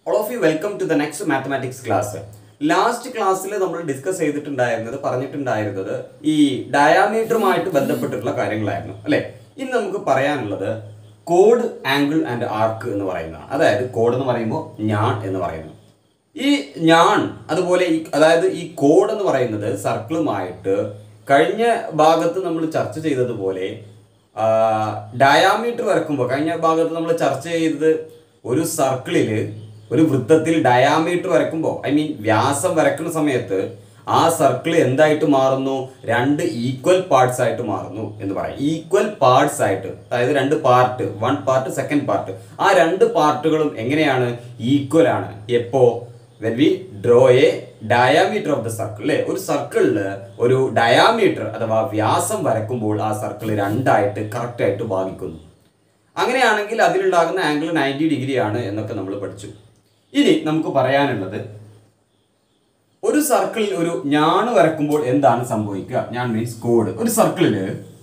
All of you welcome to the next mathematics class last ക്ലാസ്സിൽ നമ്മൾ discuss ചെയ്തിട്ടുണ്ടായിരുന്നത് പറഞ്ഞിട്ടുണ്ടായിരുന്നത് ഈ ഡയാമീറ്ററുമായിട്ട് ബന്ധപ്പെട്ടിട്ടുള്ള കാര്യങ്ങളായിരുന്നു അല്ലെ ഇന്ന് നമുക്ക് പറയാനുള്ളത് കോഡ് ആംഗിൾ ആൻഡ് ആർക്ക് എന്ന് പറയുന്നതാണ് അതായത് കോഡ് എന്ന് പറയുമ്പോൾ ഞാൻ എന്ന് പറയുന്നു ഈ ഞാൻ അതുപോലെ ഈ അതായത് ഈ കോഡ് എന്ന് പറയുന്നത് സർക്കിളുമായിട്ട് കഴിഞ്ഞ ഭാഗത്ത് നമ്മൾ ചർച്ച ചെയ്തതുപോലെ ഡയാമീറ്റർ വരക്കുമ്പോൾ കഴിഞ്ഞ ഭാഗത്ത് നമ്മൾ ചർച്ച ചെയ്തത് ഒരു സർക്കിളിൽ ഒരു വൃത്തത്തിൽ ഡയാമീറ്റർ വരക്കുമ്പോൾ ഐ മീൻ വ്യാസം വരക്കുന്ന സമയത്ത് ആ സർക്കിൾ എന്തായിട്ട് മാറുന്നു രണ്ട് ഈക്വൽ പാർട്സ് ആയിട്ട് മാറുന്നു എന്ന് പറയാം ഈക്വൽ പാർട്സ് ആയിട്ട് അതായത് രണ്ട് part one part second part ആ രണ്ട് പാർട്ടുകളും എങ്ങനെയാണ് ഈക്വൽ ആണ് എപ്പോ when we draw a diameter of the circle അല്ലേ ഒരു സർക്കിളിൽ ഒരു ഡയാമീറ്റർ അഥവാ വ്യാസം വരക്കുമ്പോൾ ആ സർക്കിൾ രണ്ടായിട്ട് കറക്റ്റ് ആയിട്ട് ഭാഗിക്കുന്നു അങ്ങനെയാണെങ്കിൽ അതിലുണ്ടാകുന്ന ആംഗിൾ നയൻറ്റി ഡിഗ്രി ആണ് എന്നൊക്കെ നമ്മൾ പഠിച്ചു ഇനി നമുക്ക് പറയാനുള്ളത് ഒരു സർക്കിളിൽ ഒരു ഞാണ് വരക്കുമ്പോൾ എന്താണ് സംഭവിക്കുക ഞാൻ മീൻസ് കോഡ് ഒരു സർക്കിളിൽ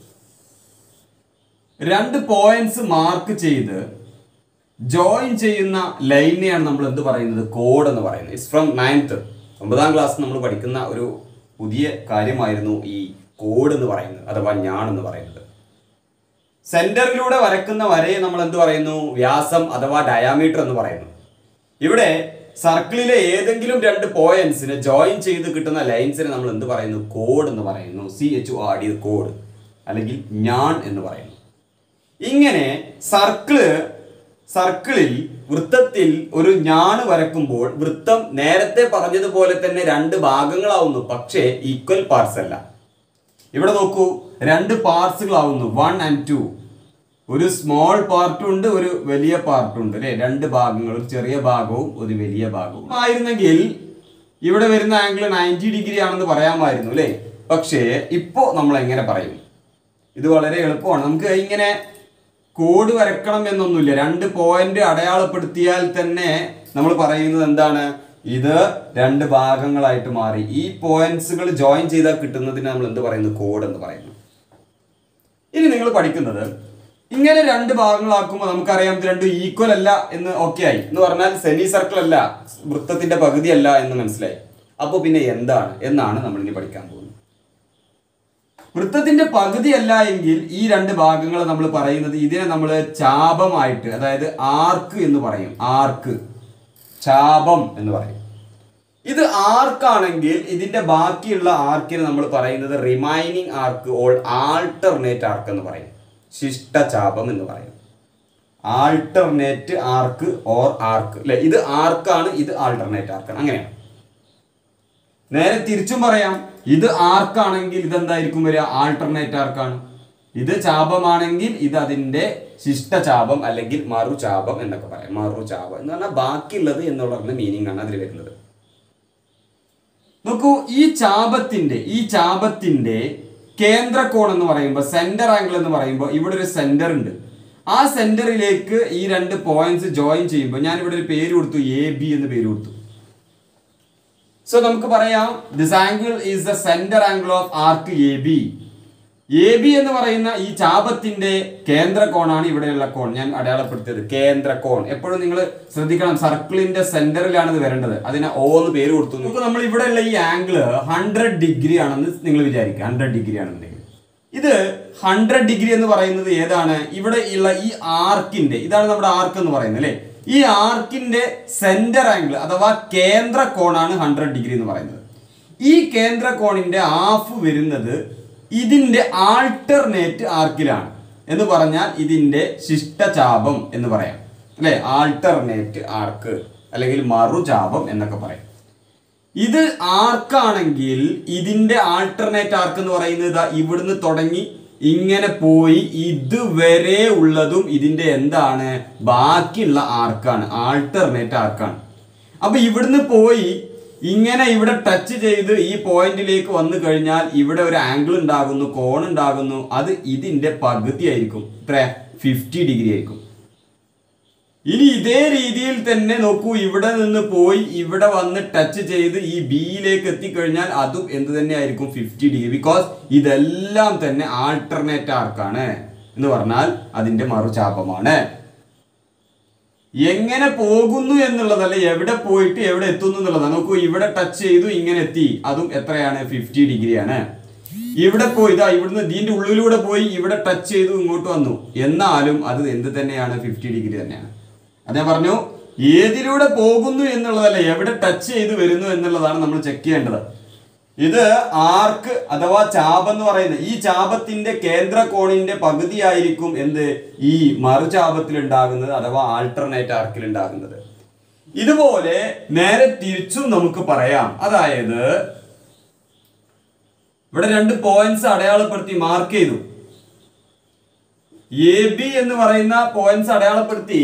രണ്ട് പോയിന്റ്സ് മാർക്ക് ചെയ്ത് ജോയിൻ ചെയ്യുന്ന ലൈനെയാണ് നമ്മൾ എന്ത് പറയുന്നത് കോഡ് എന്ന് പറയുന്നത് ഇറ്റ്സ് ഫ്രം നയൻത്ത് ഒമ്പതാം ക്ലാസ് നമ്മൾ പഠിക്കുന്ന ഒരു പുതിയ കാര്യമായിരുന്നു ഈ കോഡ് എന്ന് പറയുന്നത് അഥവാ ഞാൻ എന്ന് പറയുന്നത് സെന്ററിലൂടെ വരക്കുന്ന വരയെ നമ്മൾ എന്ത് പറയുന്നു വ്യാസം അഥവാ ഡയാമീറ്റർ എന്ന് പറയുന്നു ഇവിടെ സർക്കിളിലെ ഏതെങ്കിലും രണ്ട് പോയിന്റ്സിനെ ജോയിൻ ചെയ്ത് കിട്ടുന്ന ലൈൻസിനെ നമ്മൾ എന്ത് പറയുന്നു കോഡ് എന്ന് പറയുന്നു C H O R D കോഡ് അല്ലെങ്കിൽ ഞാൻ എന്ന് പറയുന്നു ഇങ്ങനെ സർക്കിള് സർക്കിളിൽ വൃത്തത്തിൽ ഒരു ഞാണ് വരക്കുമ്പോൾ വൃത്തം നേരത്തെ പറഞ്ഞതുപോലെ തന്നെ രണ്ട് ഭാഗങ്ങളാവുന്നു പക്ഷേ ഈക്വൽ പാർട്സ് അല്ല ഇവിടെ നോക്കൂ രണ്ട് പാർട്സുകളാവുന്നു വൺ ആൻഡ് ടു ഒരു സ്മോൾ പാർട്ടും ഉണ്ട് ഒരു വലിയ പാർട്ടും ഉണ്ട് അല്ലെ രണ്ട് ഭാഗങ്ങൾ ഒരു ചെറിയ ഭാഗവും ഒരു വലിയ ഭാഗവും ആയിരുന്നെങ്കിൽ ഇവിടെ വരുന്ന ആംഗിൾ നയൻറ്റി ഡിഗ്രി ആണെന്ന് പറയാമായിരുന്നു അല്ലേ പക്ഷേ ഇപ്പോൾ നമ്മൾ എങ്ങനെ പറയും ഇത് വളരെ എളുപ്പമാണ് നമുക്ക് ഇങ്ങനെ കോഡ് വരക്കണം എന്നൊന്നുമില്ല രണ്ട് പോയിന്റ് അടയാളപ്പെടുത്തിയാൽ തന്നെ നമ്മൾ പറയുന്നത് എന്താണ് ഇത് രണ്ട് ഭാഗങ്ങളായിട്ട് മാറി ഈ പോയിന്റ്സുകൾ ജോയിൻ ചെയ്താൽ കിട്ടുന്നതിന് നമ്മൾ എന്ത് പറയുന്നു കോഡ് എന്ന് പറയുന്നു ഇനി നിങ്ങൾ പഠിക്കുന്നത് ഇങ്ങനെ രണ്ട് ഭാഗങ്ങളാക്കുമ്പോൾ നമുക്കറിയാം ഇത് രണ്ടും ഈക്വൽ അല്ല എന്ന് ഓക്കെ ആയി എന്ന് പറഞ്ഞാൽ സെമി സർക്കിൾ അല്ല വൃത്തത്തിന്റെ പകുതി അല്ല എന്ന് മനസ്സിലായി അപ്പോൾ പിന്നെ എന്താണ് എന്നാണ് നമ്മൾ ഇനി പഠിക്കാൻ പോകുന്നത് വൃത്തത്തിന്റെ പകുതി അല്ല എങ്കിൽ ഈ രണ്ട് ഭാഗങ്ങൾ നമ്മൾ പറയുന്നത് ഇതിനെ നമ്മൾ ചാപമായിട്ട് അതായത് ആർക്ക് എന്ന് പറയും ആർക്ക് ചാപം എന്ന് പറയും ഇത് ആർക്കാണെങ്കിൽ ഇതിന്റെ ബാക്കിയുള്ള ആർക്കിന് നമ്മൾ പറയുന്നത് remaining arc or alternate arc എന്ന് പറയും ശിഷ്ടചാപം എന്ന് പറയും ആൾട്ടർനേറ്റ് ആർക്ക് ഓർ ആർക്ക് അല്ലെ ഇത് ആർക്കാണ് ഇത് ആൾട്ടർനേറ്റ് ആർക്കാണ് അങ്ങനെയാണ് നേരെ തിരിച്ചും പറയാം ഇത് ആർക്കാണെങ്കിൽ ഇതെന്തായിരിക്കും വരിക ആൾട്ടർനേറ്റ് ആർക്കാണ് ഇത് ചാപമാണെങ്കിൽ ഇത് അതിന്റെ ശിഷ്ടചാപം അല്ലെങ്കിൽ മറുചാപം എന്നൊക്കെ പറയാം മറുചാപം എന്ന് പറഞ്ഞാൽ ബാക്കിയുള്ളത് എന്നുള്ള മീനിങ് ആണ് അതിൽ വരുന്നത് നോക്കൂ ഈ ചാപത്തിന്റെ ഈ ചാപത്തിന്റെ കേന്ദ്രകോൺ എന്ന് പറയുമ്പോൾ സെന്റർ ആംഗിൾ എന്ന് പറയുമ്പോൾ ഇവിടെ ഒരു സെന്റർ ഉണ്ട് ആ സെന്ററിലേക്ക് ഈ രണ്ട് പോയിന്റ്സ് ജോയിൻ ചെയ്യുമ്പോൾ ഞാൻ ഇവിടെ ഒരു പേര് കൊടുത്തു എ ബി എന്ന് പേര് കൊടുത്തു സോ നമുക്ക് പറയാം this angle is the centre angle of arc A B A B എന്ന് പറയുന്ന ഈ ചാപത്തിന്റെ കേന്ദ്ര കോണാണ് ഇവിടെയുള്ള കോൺ ഞാൻ അടയാളപ്പെടുത്തിയത് കേന്ദ്ര കോൺ എപ്പോഴും നിങ്ങൾ ശ്രദ്ധിക്കണം സർക്കിളിന്റെ സെന്ററിലാണ് ഇത് വരേണ്ടത് അതിനെ ഓ എന്ന് പേര് കൊടുത്തു നമുക്ക് നമ്മൾ ഇവിടെയുള്ള ഈ ആംഗിൾ ഹൺഡ്രഡ് ഡിഗ്രി ആണെന്ന് നിങ്ങൾ വിചാരിക്കുക ഹൺഡ്രഡ് ഡിഗ്രി ആണെന്നുണ്ടെങ്കിൽ ഇത് ഹൺഡ്രഡ് ഡിഗ്രി എന്ന് പറയുന്നത് ഏതാണ് ഇവിടെ ഉള്ള ഈ ആർക്കിന്റെ ഇതാണ് നമ്മുടെ ആർക്ക് എന്ന് പറയുന്നത് അല്ലേ ഈ ആർക്കിന്റെ സെന്റർ ആംഗിൾ അഥവാ കേന്ദ്ര കോണാണ് ഹൺഡ്രഡ് ഡിഗ്രി എന്ന് പറയുന്നത് ഈ കേന്ദ്ര കോണിന്റെ ഹാഫ് വരുന്നത് ഇതിന്റെ ആൾട്ടർനേറ്റ് ആർക്കിലാണ് എന്ന് പറഞ്ഞാൽ ഇതിന്റെ ശിഷ്ടചാപം എന്ന് പറയാം അല്ലെ ആൾട്ടർനേറ്റ് ആർക്ക് അല്ലെങ്കിൽ മറുചാപം എന്നൊക്കെ പറയും ഇത് ആർക്കാണെങ്കിൽ ഇതിന്റെ ആൾട്ടർനേറ്റ് ആർക്ക് എന്ന് പറയുന്നത് ഇതാ ഇവിടുന്ന് തുടങ്ങി ഇങ്ങനെ പോയി ഇതുവരെ ഉള്ളതും ഇതിന്റെ എന്താണ് ബാക്കിയുള്ള ആർക്കാണ് ആൾട്ടർനേറ്റ് ആർക്കാണ് അപ്പൊ ഇവിടുന്ന് പോയി ഇങ്ങനെ ഇവിടെ ടച്ച് ചെയ്ത് ഈ പോയിന്റിലേക്ക് വന്നു കഴിഞ്ഞാൽ ഇവിടെ ഒരു ആംഗിൾ ഉണ്ടാകുന്നു കോൺ ഉണ്ടാകുന്നു അത് ഇതിന്റെ പകുതി ആയിരിക്കും എത്ര ഫിഫ്റ്റി ഡിഗ്രി ആയിരിക്കും ഇനി ഇതേ രീതിയിൽ തന്നെ നോക്കൂ ഇവിടെ നിന്ന് പോയി ഇവിടെ വന്ന് ടച്ച് ചെയ്ത് ഈ ബിയിലേക്ക് എത്തിക്കഴിഞ്ഞാൽ അതും എന്ത് തന്നെ ആയിരിക്കും ഫിഫ്റ്റി ഡിഗ്രി ബിക്കോസ് ഇതെല്ലാം തന്നെ ആൾട്ടർനേറ്റ് ആർക്കാണ് എന്ന് പറഞ്ഞാൽ അതിന്റെ മറുചാപമാണ് എങ്ങനെ പോകുന്നു എന്നുള്ളതല്ല എവിടെ പോയിട്ട് എവിടെ എത്തുന്നു എന്നുള്ളതാണ് നോക്കൂ ഇവിടെ ടച്ച് ചെയ്തു ഇങ്ങനെ എത്തി അതും എത്രയാണ് ഫിഫ്റ്റി ഡിഗ്രിയാണ് ഇവിടെ പോയി ഇതാ ഇവിടുന്ന് ഇതിന്റെ ഉള്ളിലൂടെ പോയി ഇവിടെ ടച്ച് ചെയ്തു ഇങ്ങോട്ട് വന്നു എന്നാലും അത് എന്ത് തന്നെയാണ് ഫിഫ്റ്റി ഡിഗ്രി തന്നെയാണ് അതേ പറഞ്ഞു ഏതിലൂടെ പോകുന്നു എന്നുള്ളതല്ല എവിടെ ടച്ച് ചെയ്ത് വരുന്നു എന്നുള്ളതാണ് നമ്മൾ ചെക്ക് ചെയ്യേണ്ടത് ഇത് ആർക്ക് അഥവാ ചാപം എന്ന് പറയുന്നത് ഈ ചാപത്തിന്റെ കേന്ദ്ര കോണിന്റെ പകുതിയായിരിക്കും എന്ത് ഈ മറുചാപത്തിൽ ഉണ്ടാകുന്നത് അഥവാ ആൾട്ടർനേറ്റ് ആർക്കിൽ ഉണ്ടാകുന്നത് ഇതുപോലെ നേരെ തിരിച്ചും നമുക്ക് പറയാം അതായത് ഇവിടെ രണ്ട് പോയിന്റ്സ് അടയാളപ്പെടുത്തി മാർക്ക് ചെയ്തു എ ബി എന്ന് പറയുന്ന പോയിന്റ്സ് അടയാളപ്പെടുത്തി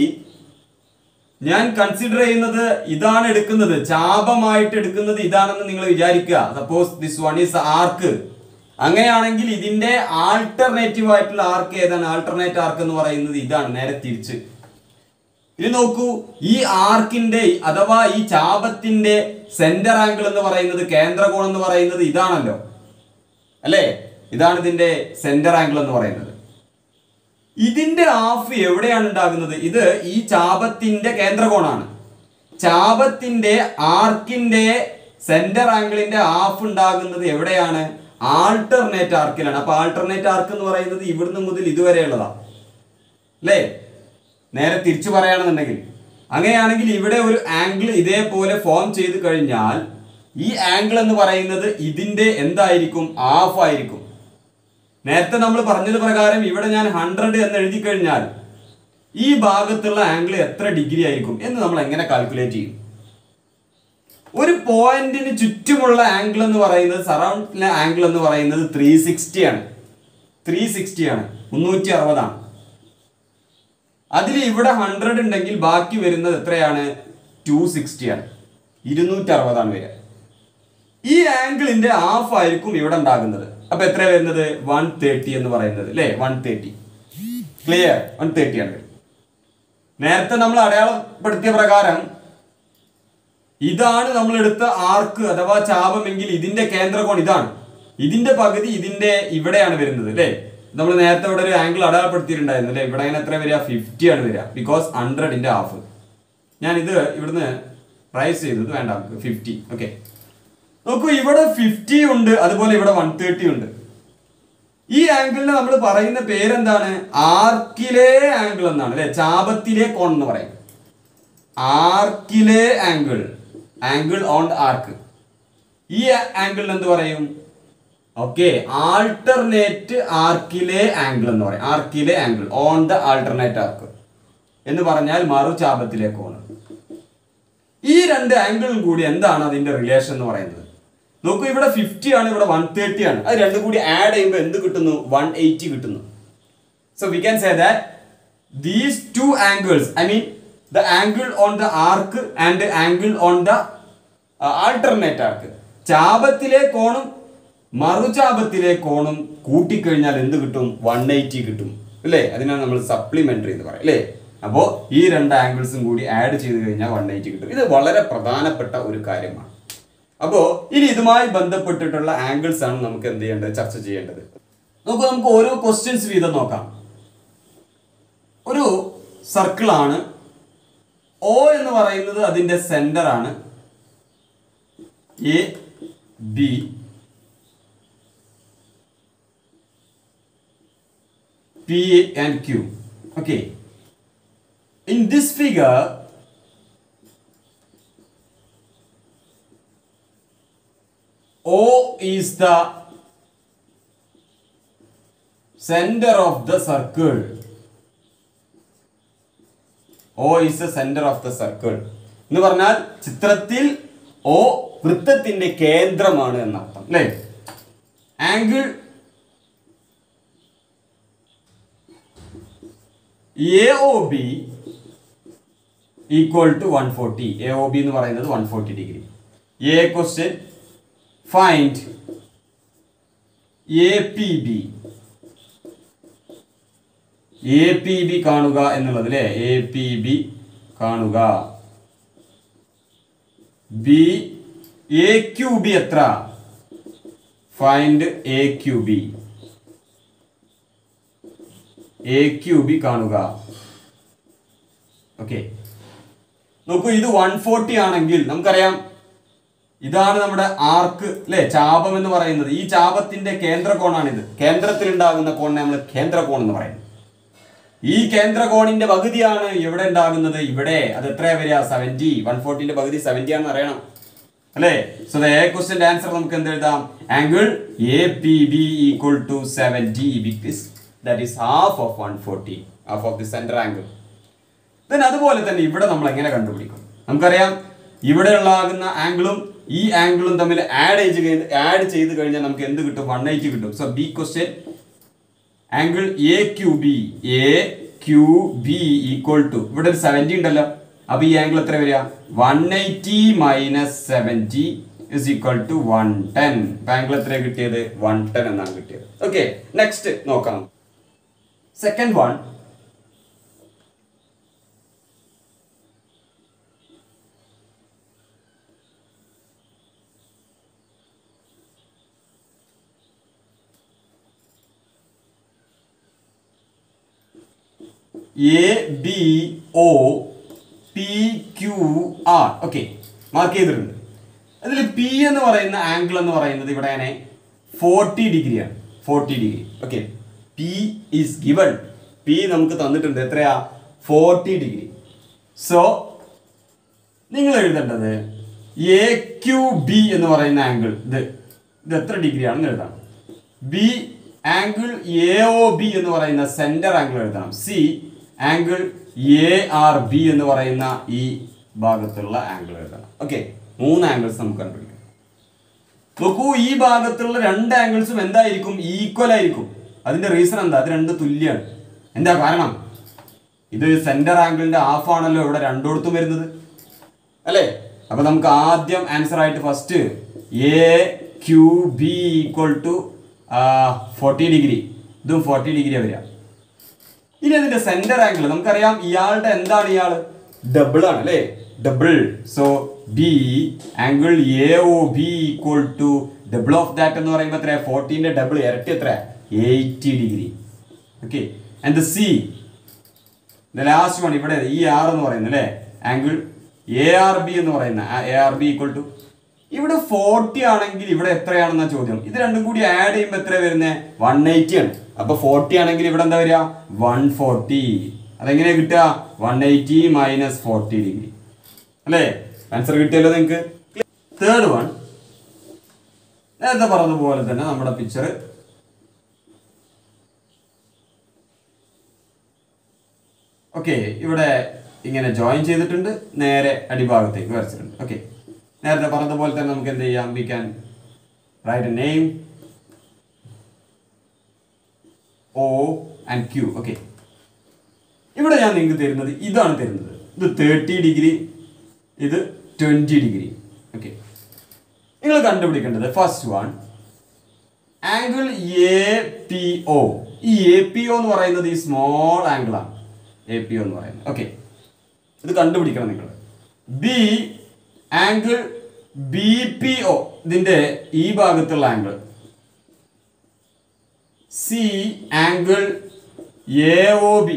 ഞാൻ കൺസിഡർ ചെയ്യുന്നത് ഇതാണ് എടുക്കുന്നത് ചാപമായിട്ട് എടുക്കുന്നത് ഇതാണെന്ന് നിങ്ങൾ വിചാരിക്കുക suppose this one is arc അങ്ങനെയാണെങ്കിൽ ഇതിന്റെ ആൾട്ടർനേറ്റീവ് ആയിട്ടുള്ള ആർക്ക് ഏതാണ് ആൾട്ടർനേറ്റ് ആർക്ക് എന്ന് പറയുന്നത് ഇതാണ് നേരെ തിരിച്ച് ഇനി നോക്കൂ ഈ ആർക്കിന്റെ അഥവാ ഈ ചാപത്തിന്റെ സെന്റർ ആംഗിൾ എന്ന് പറയുന്നത് കേന്ദ്രകോണം എന്ന് പറയുന്നത് ഇതാണല്ലോ അല്ലേ ഇതാണ് ഇതിന്റെ സെന്റർ ആംഗിൾ എന്ന് പറയുന്നത് ഇതിന്റെ ഹാഫ് എവിടെയാണ് ഉണ്ടാകുന്നത് ഇത് ഈ ചാപത്തിന്റെ കേന്ദ്രകോണാണ് ചാപത്തിന്റെ ആർക്കിന്റെ സെന്റർ ആംഗിളിന്റെ ഹാഫ് ഉണ്ടാകുന്നത് എവിടെയാണ് ആൾട്ടർനേറ്റ് ആർക്കിലാണ് അപ്പൊ ആൾട്ടർനേറ്റ് ആർക്ക് എന്ന് പറയുന്നത് ഇവിടുന്ന് മുതൽ ഇതുവരെയുള്ളതാ അല്ലേ നേരെ തിരിച്ചു പറയുകയാണെന്നുണ്ടെങ്കിൽ അങ്ങനെയാണെങ്കിൽ ഇവിടെ ഒരു ആംഗിൾ ഇതേപോലെ ഫോം ചെയ്ത് കഴിഞ്ഞാൽ ഈ ആംഗിൾ എന്ന് പറയുന്നത് ഇതിന്റെ എന്തായിരിക്കും ഹാഫ് ആയിരിക്കും നേരത്തെ നമ്മൾ പറഞ്ഞത് പ്രകാരം ഇവിടെ ഞാൻ ഹൺഡ്രഡ് എന്ന് എഴുതി കഴിഞ്ഞാൽ ഈ ഭാഗത്തുള്ള ആംഗിൾ എത്ര ഡിഗ്രി ആയിരിക്കും എന്ന് നമ്മൾ എങ്ങനെ കാൽക്കുലേറ്റ് ചെയ്യും ഒരു പോയിന്റിന് ചുറ്റുമുള്ള ആംഗിൾ എന്ന് പറയുന്നത് സറൗണ്ടിലെ ആംഗിൾ എന്ന് പറയുന്നത് ത്രീ സിക്സ്റ്റി ആണ് ത്രീ സിക്സ്റ്റി ആണ് മുന്നൂറ്റി അറുപതാണ് അതിൽ ഇവിടെ ഹൺഡ്രഡ് ഉണ്ടെങ്കിൽ ബാക്കി വരുന്നത് എത്രയാണ് ടു സിക്സ്റ്റി ആണ് ഇരുന്നൂറ്റി അറുപതാണ് വരിക ഈ ആംഗിളിന്റെ ഹാഫ് ആയിരിക്കും ഇവിടെ ഉണ്ടാകുന്നത് അപ്പൊ എത്ര വരുന്നത് വൺ തേർട്ടി എന്ന് പറയുന്നത് അല്ലേ one thirty clear one thirty ആണ് നേരത്തെ നമ്മൾ അടയാളപ്പെടുത്തിയ പ്രകാരം ഇതാണ് നമ്മൾ എടുത്ത ആർക്ക് അഥവാ ചാപമെങ്കിൽ ഇതിന്റെ കേന്ദ്രകോൺ ഇതാണ് ഇതിന്റെ പകുതി ഇതിന്റെ ഇവിടെയാണ് വരുന്നത് അല്ലേ നമ്മൾ നേരത്തെ ഇവിടെ ഒരു ആംഗിൾ അടയാളപ്പെടുത്തിയിട്ടുണ്ടായിരുന്നു അല്ലേ ഇവിടെ അങ്ങനെ എത്ര വരിക ഫിഫ്റ്റി ആണ് വരിക ബിക്കോസ് ഹൺഡ്രഡിന്റെ ഹാഫ് ഞാൻ ഇത് ഇവിടുന്ന് റൈസ് ചെയ്തത് വേണ്ട നമുക്ക് ഫിഫ്റ്റി ഓക്കെ നോക്കൂ ഇവിടെ ഫിഫ്റ്റി ഉണ്ട് അതുപോലെ ഇവിടെ വൺ തേർട്ടി ഉണ്ട് ഈ ആംഗിളിനെ നമ്മൾ പറയുന്ന പേരെന്താണ് ആർക്കിലെ ആംഗിൾ എന്നാണ് അല്ലെ ചാപത്തിലെ കോൺ എന്ന് പറയും ആർക്കിലെ ആംഗിൾ ആംഗിൾ ഓൺ ആർക്ക് ഈ ആംഗിളിന് എന്ത് പറയും ഓക്കെ ആൾട്ടർനേറ്റ് ആർക്കിലെ ആംഗിൾ എന്ന് പറയും ആർക്കിലെ angle on the alternate arc എന്ന് പറഞ്ഞാൽ മറുചാപത്തിലെ കോണ് ഈ രണ്ട് ആംഗിളും കൂടി എന്താണ് അതിന്റെ റിലേഷൻ എന്ന് പറയുന്നത് നോക്കൂ ഇവിടെ ഫിഫ്റ്റി ആണ് ഇവിടെ വൺ തേർട്ടി ആണ് അത് രണ്ടും കൂടി ആഡ് ചെയ്യുമ്പോൾ എന്ത് കിട്ടുന്നു വൺ എയ്റ്റി കിട്ടുന്നു So we can say that these two angles, I mean the angle on the arc and the angle on the uh, alternate arc. ചാപത്തിലെ കോണും മറുചാപത്തിലെ കോണും കൂട്ടിക്കഴിഞ്ഞാൽ എന്ത് കിട്ടും വൺ എയ്റ്റി കിട്ടും അല്ലേ അതിനാണ് നമ്മൾ സപ്ലിമെന്ററി എന്ന് പറയും അല്ലേ അപ്പോൾ ഈ രണ്ട് ആംഗിൾസും കൂടി ആഡ് ചെയ്ത് കഴിഞ്ഞാൽ വൺ എയ്റ്റി കിട്ടും ഇത് വളരെ പ്രധാനപ്പെട്ട ഒരു കാര്യമാണ് അപ്പോൾ ഇനി ഇതുമായി ബന്ധപ്പെട്ടിട്ടുള്ള ആംഗിൾസ് ആണ് നമുക്ക് എന്ത് ചെയ്യേണ്ടത് ചർച്ച ചെയ്യേണ്ടത് നമുക്ക് നമുക്ക് ഓരോ ക്വസ്റ്റ്യൻസ് വീതം നോക്കാം ഒരു സർക്കിളാണ് ഒ എന്ന് പറയുന്നത് അതിന്റെ സെന്റർ ആണ് A B P and Q okay in this figure O is the center of the circle. O is the center of the circle. എന്ന് പറഞ്ഞാൽ ചിത്രത്തിൽ O വൃത്തത്തിന്റെ കേന്ദ്രമാണ് എന്നർത്ഥം അല്ലേ angle A O B equal to one forty A O B എന്ന് പറയുന്നത് one forty degree a question find A P B A P B കാണുക എന്നുള്ളത് അല്ലേ എ പി ബി കാണുക ബി എ ക്യു ബി എത്ര find A Q B A Q B കാണുക okay നോക്കൂ ഇത് വൺ ഫോർട്ടി ആണെങ്കിൽ നമുക്കറിയാം ഇതാണ് നമ്മുടെ ആർക്ക് അല്ലെ ചാപം എന്ന് പറയുന്നത് ഈ ചാപത്തിന്റെ കേന്ദ്രകോണാണിത് കേന്ദ്രത്തിൽ ഉണ്ടാകുന്ന കോണിനെ നമ്മൾ കേന്ദ്രകോൺ എന്ന് പറയുന്നത് ഈ കേന്ദ്രകോണിന്റെ പകുതിയാണ് എവിടെ ഉണ്ടാകുന്നത് ഇവിടെ അത് എത്രയാ വരിക സെവന്റി വൺ ഫോർട്ടിന്റെ പകുതി സെവന്റി ആണെന്ന് അറിയണം അല്ലേ so the a question answer നമുക്ക് എന്ത് എഴുതാം angle A P B equal to seventy because that is half of one forty half of the centre angle then അതുപോലെ തന്നെ ഇവിടെ നമ്മൾ എങ്ങനെ കണ്ടുപിടിക്കും നമുക്കറിയാം ഇവിടെ ഉള്ളാകുന്ന ആംഗിളും ഈ ആംഗിളും തമ്മിൽ ആഡ് ചെയ്ത് ആഡ് ചെയ്ത് കഴിഞ്ഞാൽ നമുക്ക് എന്ത് കിട്ടും വൺ എയ്റ്റി കിട്ടും so b question angle A Q B A Q B equal to ഇവിടെ ഒരു സെവൻറ്റി ഉണ്ടല്ലോ അപ്പൊ ഈ ആംഗിൾ എത്ര വരിക one eighty minus seventy is equal to one ten അപ്പൊ ആംഗിൾ എത്ര കിട്ടിയത് വൺ ടെൻ എന്നാണ് കിട്ടിയത് ഓക്കെ നെക്സ്റ്റ് നോക്കാം second one A B O P Q R okay mark ചെയ്തിട്ടുണ്ട് അതിൽ പി എന്ന് പറയുന്ന ആംഗിൾ എന്ന് പറയുന്നത് ഇവിടെ അങ്ങനെ ഫോർട്ടി ഡിഗ്രിയാണ് forty degree okay P is given P നമുക്ക് തന്നിട്ടുണ്ട് എത്രയാ ഫോർട്ടി ഡിഗ്രി സോ നിങ്ങൾ എഴുതേണ്ടത് എ ക്യു ബി എന്ന് പറയുന്ന ആംഗിൾ ഇത് ഇത് എത്ര ഡിഗ്രി ആണെന്ന് എഴുതാം b angle A O B എന്ന് പറയുന്ന സെന്റർ ആംഗിൾ എഴുതണം c angle A R B എന്ന് പറയുന്ന ഈ ഭാഗത്തുള്ള ആംഗിൾ എഴുതണം ഓക്കെ മൂന്ന് ആംഗിൾസ് നമുക്ക് കണ്ടുപിടിക്കാം നോക്കൂ ഈ ഭാഗത്തുള്ള രണ്ട് ആംഗിൾസും എന്തായിരിക്കും ഈക്വൽ ആയിരിക്കും അതിന്റെ റീസൺ എന്താ അത് രണ്ട് തുല്യാണ് എന്താ കാരണം ഇത് സെന്റർ ആംഗിളിന്റെ ഹാഫ് ആണല്ലോ ഇവിടെ രണ്ടിടത്തും വരുന്നത് അല്ലേ അപ്പൊ നമുക്ക് ആദ്യം ആൻസർ ആയിട്ട് first A Q B equal to forty degree ഇതും ഫോർട്ടി ഡിഗ്രി വരിക ഇനി അതിന്റെ സെന്റർ ആംഗിൾ നമുക്കറിയാം ഇയാളുടെ എന്താണ് ഇയാൾ ഡബിൾ ആണ് അല്ലേ double so b angle A O B equal to double of that എന്ന് പറയുമ്പോൾ എത്ര ഫോർട്ടീന്റെ ഡബിൾ ഇരട്ടി എത്ര eighty degree okay and the c the last one ഇവിടെ ഈ ആർ എന്ന് പറയുന്നത് അല്ലേ ആംഗിൾ എ ആർ ബി എന്ന് പറയുന്ന A R B equal to ഇവിടെ ഫോർട്ടി ആണെങ്കിൽ ഇവിടെ എത്രയാണെന്ന ചോദ്യം ഇത് രണ്ടും കൂടി ആഡ് ചെയ്യുമ്പോൾ എത്ര വരുന്നത് വൺ എയ്റ്റി ആണ് അപ്പൊ ഫോർട്ടി ആണെങ്കിൽ ഇവിടെ എന്താ വരിക വൺ ഫോർട്ടി അതെങ്ങനെയാ കിട്ടുക one eighty minus forty degree അല്ലേ ആൻസർ കിട്ടിയല്ലോ നിങ്ങൾക്ക് തേർഡ് വൺ നേരത്തെ പറഞ്ഞതുപോലെ തന്നെ നമ്മുടെ പിക്ചർ ഓക്കെ ഇവിടെ ഇങ്ങനെ ജോയിൻ ചെയ്തിട്ടുണ്ട് നേരെ അടിഭാഗത്തേക്ക് വരച്ചിട്ടുണ്ട് ഓക്കെ നേരത്തെ പറഞ്ഞതുപോലെ തന്നെ നമുക്ക് എന്ത് ചെയ്യാം we can write a name O and Q okay ഇവിടെ ഞാൻ നിങ്ങൾക്ക് തരുന്നത് ഇതാണ് തരുന്നത് ഇത് തേർട്ടി ഡിഗ്രി ഇത് ട്വൻറ്റി ഡിഗ്രി ഓക്കെ നിങ്ങൾ കണ്ടുപിടിക്കേണ്ടത് first one angle A P O ഈ എ പി ഒ എന്ന് പറയുന്നത് ഈ സ്മോൾ ആംഗിൾ ആണ് എ പി ഒ എന്ന് പറയുന്നത് ഓക്കെ ഇത് കണ്ടുപിടിക്കണം നിങ്ങൾ b angle B P O ഇതിന്റെ ഈ ഭാഗത്തുള്ള angle c angle A O B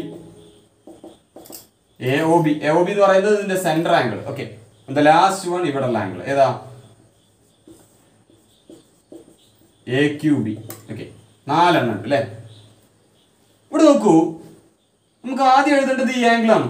A O B A O B എന്ന് പറയുന്നത് ഇതിന്റെ centre angle okay the last one ഇവിടെ ഉള്ള ആംഗിൾ ഏതാ എ ക്യു ബി ഓക്കെ നാലെണ്ണം ഉണ്ട് അല്ലേ ഇവിടെ നോക്കൂ നമുക്ക് ആദ്യം എഴുതേണ്ടത് ഈ ആംഗിൾ ആണ്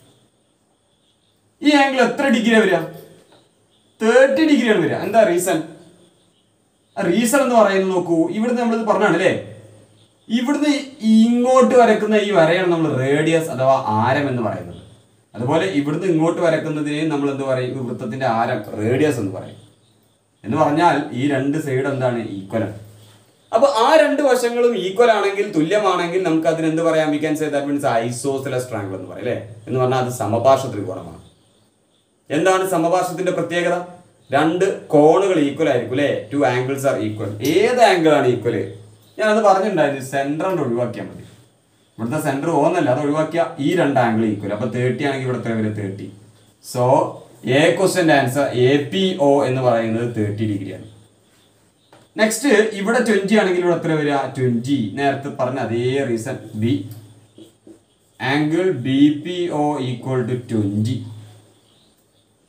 ഈ ആംഗിൾ എത്ര ഡിഗ്രിയാണ് വരിക തേർട്ടി ഡിഗ്രിയാണ് വരിക എന്താ റീസൺ റീസൺ എന്ന് പറയുന്നത് നോക്കൂ ഇവിടുന്ന് നമ്മളിത് പറഞ്ഞാണ് അല്ലേ ഇവിടുന്ന് ഇങ്ങോട്ട് വരക്കുന്ന ഈ വരയാണ് നമ്മൾ റേഡിയസ് അഥവാ ആരം എന്ന് പറയുന്നത് അതുപോലെ ഇവിടുന്ന് ഇങ്ങോട്ട് വരക്കുന്നതിനെ നമ്മൾ എന്ത് പറയും ഈ വൃത്തത്തിന്റെ ആരം റേഡിയസ് എന്ന് പറയും എന്ന് പറഞ്ഞാൽ ഈ രണ്ട് സൈഡ് എന്താണ് ഈക്വൽ ആണ് അപ്പൊ ആ രണ്ട് വശങ്ങളും ഈക്വൽ ആണെങ്കിൽ തുല്യമാണെങ്കിൽ നമുക്ക് അതിന് എന്ത് പറയാം we can say that means isosceles triangle എന്ന് പറയും അല്ലേ എന്ന് പറഞ്ഞാൽ അത് സമപാർശ്വ ത്രികോണമാണ് എന്താണ് സമപാർശ്വത്തിന്റെ പ്രത്യേകത രണ്ട് കോണുകൾ ഈക്വൽ ആയിരിക്കും അല്ലേ ടു ആംഗിൾസ് ആർ ഈക്വൽ ഏത് ആംഗിൾ ആണ് ഈക്വൽ ഞാനത് പറഞ്ഞിട്ടുണ്ടായിരുന്നു സെന്റർ ഒഴിവാക്കിയാൽ മതി ഇവിടുത്തെ സെന്റർ ഓന്നല്ല അത് ഒഴിവാക്കിയ ഈ രണ്ട് ആംഗിൾ ഈക്വൽ അപ്പൊ തേർട്ടി ആണെങ്കിൽ ഇവിടെ എത്ര വരും തേർട്ടി സോ എ ക്വസ്റ്റ്യന്റെ ആൻസർ എ പി ഒ എന്ന് പറയുന്നത് തേർട്ടി ഡിഗ്രിയാണ് നെക്സ്റ്റ് ഇവിടെ ട്വന്റി ആണെങ്കിൽ ഇവിടെ എത്ര വരിക ട്വന്റി നേരത്തെ പറഞ്ഞ അതേ reason b angle B P O equal to twenty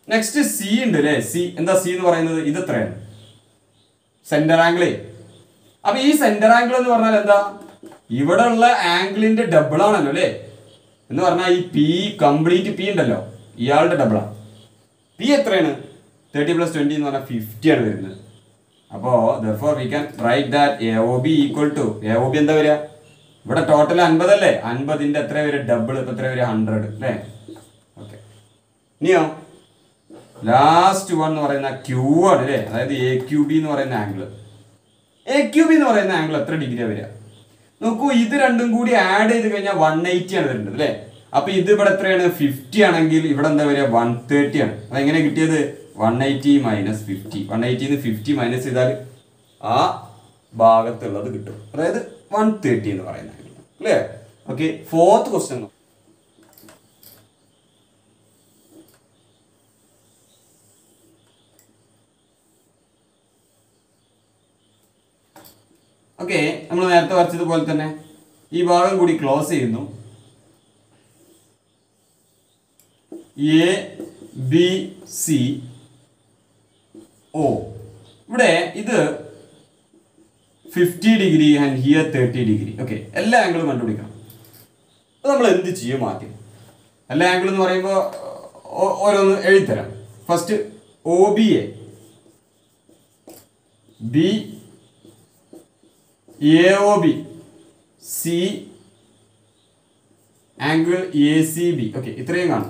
next c ഉണ്ട് അല്ലേ സി എന്താ സി എന്ന് പറയുന്നത് ഇത് എത്രയാണ് സെന്റർ ആംഗിളേ അപ്പൊ ഈ സെന്റർ ആംഗിൾ എന്ന് പറഞ്ഞാൽ എന്താ ഇവിടെ ഉള്ള ആംഗിളിന്റെ ഡബിൾ ആണല്ലോ അല്ലേ എന്ന് പറഞ്ഞാൽ ഈ പി കംപ്ലീറ്റ് പി ഉണ്ടല്ലോ ഇയാളുടെ ഡബിൾ ആണ് പി എത്രയാണ് തേർട്ടി പ്ലസ് ട്വന്റി എന്ന് പറഞ്ഞാൽ ഫിഫ്റ്റി ആണ് വരുന്നത് അപ്പോ therefore we can write that A O B equal to A O B എന്താ വരിക ഇവിടെ ടോട്ടൽ അൻപതല്ലേ അൻപതിന്റെ എത്ര വരെ ഡബിൾ ഇപ്പൊ എത്ര വരെ ഹൺഡ്രഡ് അല്ലേ ഓക്കെ ഇനിയോ ലാസ്റ്റ് വൺ എന്ന് പറയുന്ന ക്യൂ ആണ് അല്ലേ അതായത് എ ക്യൂ ബി എന്ന് പറയുന്ന ആംഗിൾ എ ക്യൂ ബി എന്ന് പറയുന്ന ആംഗിൾ എത്ര ഡിഗ്രിയാണ് വരിക നോക്കൂ ഇത് രണ്ടും കൂടി ആഡ് ചെയ്ത് കഴിഞ്ഞാൽ വൺ എയ്റ്റി ആണ് വരുന്നത് അല്ലേ അപ്പൊ ഇത് ഇവിടെ എത്രയാണ് ഫിഫ്റ്റി ആണെങ്കിൽ ഇവിടെ എന്താ വരിക വൺ തേർട്ടി ആണ് അത് എങ്ങനെ കിട്ടിയത് one eighty minus fifty one എയ്റ്റിന്ന് ഫിഫ്റ്റി മൈനസ് ചെയ്താൽ ആ ഭാഗത്തുള്ളത് കിട്ടും അതായത് വൺ തേർട്ടി എന്ന് പറയുന്ന ആംഗിൾ അല്ലേ ഓക്കെ ഫോർത്ത് ക്വസ്റ്റ്യൻ ഓക്കെ നമ്മൾ നേരത്തെ വരച്ചതുപോലെ തന്നെ ഈ ഭാഗം കൂടി ക്ലോസ് ചെയ്യുന്നു എ ബി സി ഓ ഇവിടെ ഇത് fifty degree and here thirty degree okay എല്ലാ ആംഗിളും കണ്ടുപിടിക്കണം അപ്പോൾ നമ്മൾ എന്ത് ചെയ്യും ആദ്യം എല്ലാ ആംഗിൾ എന്ന് പറയുമ്പോൾ ഓ- ഓരോന്ന് എഴുതിത്തരാം first O B A B A O B C angle A C B okay ഇത്രയും കാണും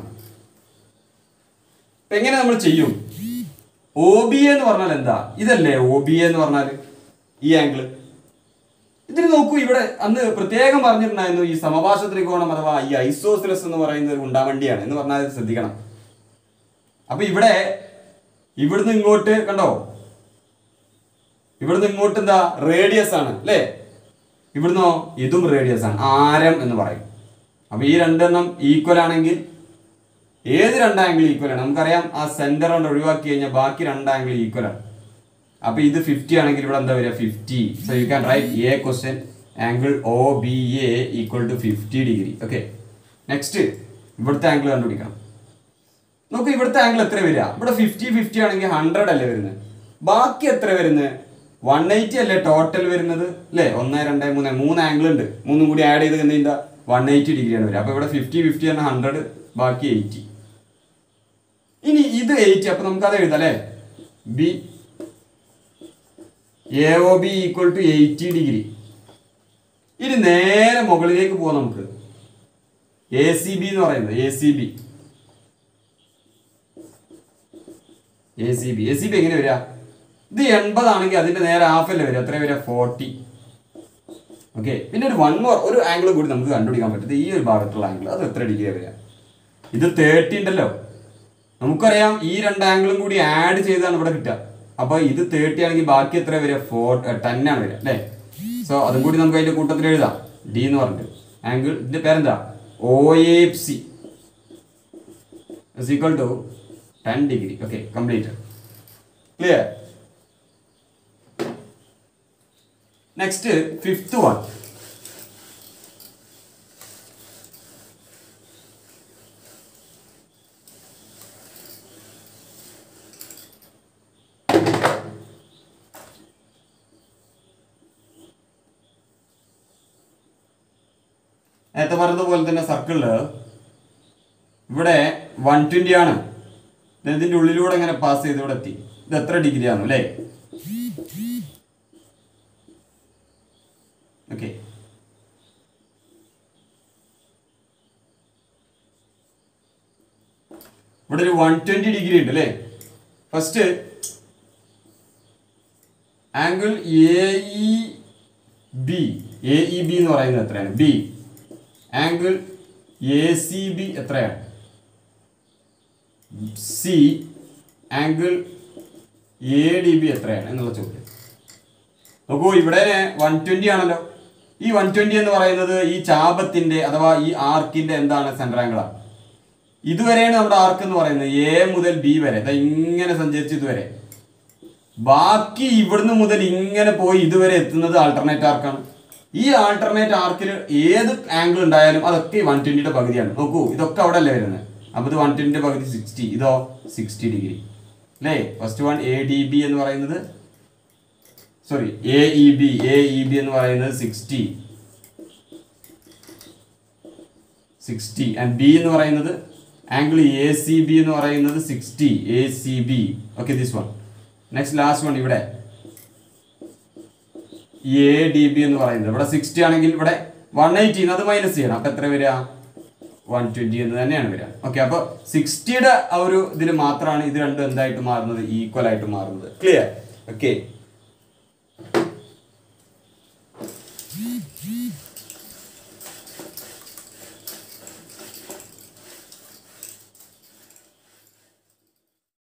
അപ്പൊ എങ്ങനെ നമ്മൾ ചെയ്യും ഒ ബി എന്ന് പറഞ്ഞാൽ എന്താ ഇതല്ലേ ഒ ബി എന്ന് പറഞ്ഞാൽ ഈ ആംഗിൾ ഇതിന് നോക്കൂ ഇവിടെ അന്ന് പ്രത്യേകം പറഞ്ഞിട്ടുണ്ടായിരുന്നു ഈ സമപാർശ്വ ത്രികോണം അഥവാ ഈ ഐസോസിലസ് എന്ന് പറയുന്നത് ഒരു ഉണ്ടാവണ്ടിയാണ് എന്ന് പറഞ്ഞാൽ ഇത് ശ്രദ്ധിക്കണം അപ്പൊ ഇവിടെ ഇവിടുന്ന് ഇങ്ങോട്ട് കണ്ടോ ഇവിടുന്ന് ഇങ്ങോട്ട് എന്താ റേഡിയസ് ആണ് അല്ലേ ഇവിടുന്നോ ഇതും റേഡിയസ് ആണ് ആരം എന്ന് പറയും അപ്പൊ ഈ രണ്ടെണ്ണം ഈക്വൽ ആണെങ്കിൽ ഏത് രണ്ട് ആംഗിൾ ഈക്വൽ ആണ് നമുക്കറിയാം ആ സെന്റർ കൊണ്ട് ഒഴിവാക്കി കഴിഞ്ഞാൽ ബാക്കി രണ്ട് ആംഗിൾ ഈക്വൽ ആണ് അപ്പൊ ഇത് ഫിഫ്റ്റി ആണെങ്കിൽ ഇവിടെ എന്താ വരിക fifty so you can write a question angle O B A equal to fifty degree okay next ഇവിടുത്തെ ആംഗിൾ കണ്ടുപിടിക്കണം നോക്കൂ ഇവിടുത്തെ ആംഗിൾ എത്ര വരിക ഇവിടെ ഫിഫ്റ്റി ഫിഫ്റ്റി ആണെങ്കിൽ ഹൺഡ്രഡ് അല്ലേ വരുന്നത് ബാക്കി എത്ര വരുന്നത് വൺ എയ്റ്റി അല്ലേ ടോട്ടൽ വരുന്നത് അല്ലേ ഒന്ന് രണ്ട് മൂന്ന് മൂന്ന് ആംഗിൾ ഉണ്ട് മൂന്നും കൂടി ആഡ് ചെയ്ത് കഴിഞ്ഞാൽ വൺ എയ്റ്റി ഡിഗ്രിയാണ് വരിക അപ്പൊ ഇവിടെ ഫിഫ്റ്റി ഫിഫ്റ്റി ആണ് ഹൺഡ്രഡ് ബാക്കി എയ്റ്റി ഇനി ഇത് എയ്റ്റി അപ്പൊ നമുക്ക് അത് എഴുതാം അല്ലേ b A O B equal to eighty degree ഇനി നേരെ മുകളിലേക്ക് പോവാം നമുക്ക് എ സി ബി എന്ന് പറയുന്നത് A C B A C B A C B എങ്ങനെ വരിക ഇത് എൺപതാണെങ്കിൽ അതിന്റെ നേരെ ഹാഫ് അല്ലേ വരിക എത്ര വരിക ഫോർട്ടി ഓക്കെ പിന്നെ ഒരു വൺ മോർ ഒരു ആംഗിൾ കൂടി നമുക്ക് കണ്ടുപിടിക്കാൻ പറ്റും ഇത് ഈ ഒരു ഭാഗത്തുള്ള ആംഗിൾ അത് എത്ര ഡിഗ്രി വരിക ഇത് തേർട്ടി ഉണ്ടല്ലോ നമുക്കറിയാം ഈ രണ്ട് ആംഗിളും കൂടി ആഡ് ചെയ്താണ് ഇവിടെ കിട്ടുക അപ്പൊ ഇത് തേർട്ടി ആണെങ്കിൽ ബാക്കി എത്ര വരിക ഫോർ ടെൻ ആണ് വരിക അല്ലേ സോ അതും കൂടി നമുക്ക് അതിന്റെ കൂട്ടത്തിൽ എഴുതാം ഡി എന്ന് പറഞ്ഞിട്ട് ആംഗിൾ ഇതിന്റെ പേരെന്താ O A C is equal to 10 degree. Okay, completed. Clear? Next, fifth one. നേരത്തെ പറഞ്ഞതുപോലെ തന്നെ സർക്കിളില് ഇവിടെ വൺ ട്വന്റി ആണ് ഇത് ഇതിന്റെ ഉള്ളിലൂടെ ഇങ്ങനെ പാസ് ചെയ്ത് ഇവിടെ എത്തി ഇത് എത്ര ഡിഗ്രി ആണ് അല്ലേ ഓക്കെ ഇവിടെ ഒരു വൺ ട്വന്റി ഡിഗ്രി ഉണ്ട് അല്ലേ first angle A E B A E B എന്ന് പറയുന്നത് എത്രയാണ് b angle A C B എത്രയാണ് c angle A D B എത്രയാണ് എന്നുള്ള ചോദ്യം നോക്കൂ ഇവിടെ വൺ ട്വന്റി ആണല്ലോ ഈ വൺ ട്വന്റി എന്ന് പറയുന്നത് ഈ ചാപത്തിന്റെ അഥവാ ഈ ആർക്കിന്റെ എന്താണ് സെൻട്രൽ ആംഗിളാണ് ഇതുവരെയാണ് നമ്മുടെ ആർക്ക് എന്ന് പറയുന്നത് എ മുതൽ ബി വരെ ദാ ഇങ്ങനെ സഞ്ചരിച്ച് ഇതുവരെ ബാക്കി ഇവിടുന്ന് മുതൽ ഇങ്ങനെ പോയി ഇതുവരെ എത്തുന്നത് ആൾട്ടർനേറ്റ് ആർക്കാണ് ഈ ആൾട്ടർനേറ്റ് ആർക്കിൽ ഏത് ആംഗിൾ ഉണ്ടായാലും അതൊക്കെ വൺ ട്വന്റിയുടെ പകുതിയാണ് നോക്കൂ ഇതൊക്കെ അവിടെ അല്ലേ വരുന്നത് അപ്പോൾ ഇത് വൺ ട്വൻറ്റിൻ്റെ പകുതി സിക്സ്റ്റി ഇതോ സിക്സ്റ്റി ഡിഗ്രി അല്ലേ first one A D B എന്ന് പറയുന്നത് sorry A E B A E B എന്ന് പറയുന്നത് സിക്സ്റ്റി സിക്സ്റ്റി ആൻഡ് ബി എന്ന് പറയുന്നത് ആംഗിൾ എ സി ബി എന്ന് പറയുന്നത് sixty A C B okay this one next last one ഇവിടെ എ ഡി ബി എന്ന് പറയുന്നത് ഇവിടെ സിക്സ്റ്റി ആണെങ്കിൽ ഇവിടെ വൺ എയ്റ്റി അത് മൈനസ് ചെയ്യണം അപ്പൊ എത്ര വരിക വൺ ട്വന്റി എന്ന് തന്നെയാണ് വരിക ഓക്കെ അപ്പൊ സിക്സ്റ്റിയുടെ ആ ഒരു ഇതിൽ മാത്രമാണ് ഇത് രണ്ടും എന്തായിട്ട് മാറുന്നത് ഈക്വൽ ആയിട്ട് മാറുന്നത് ക്ലിയർ ഓക്കെ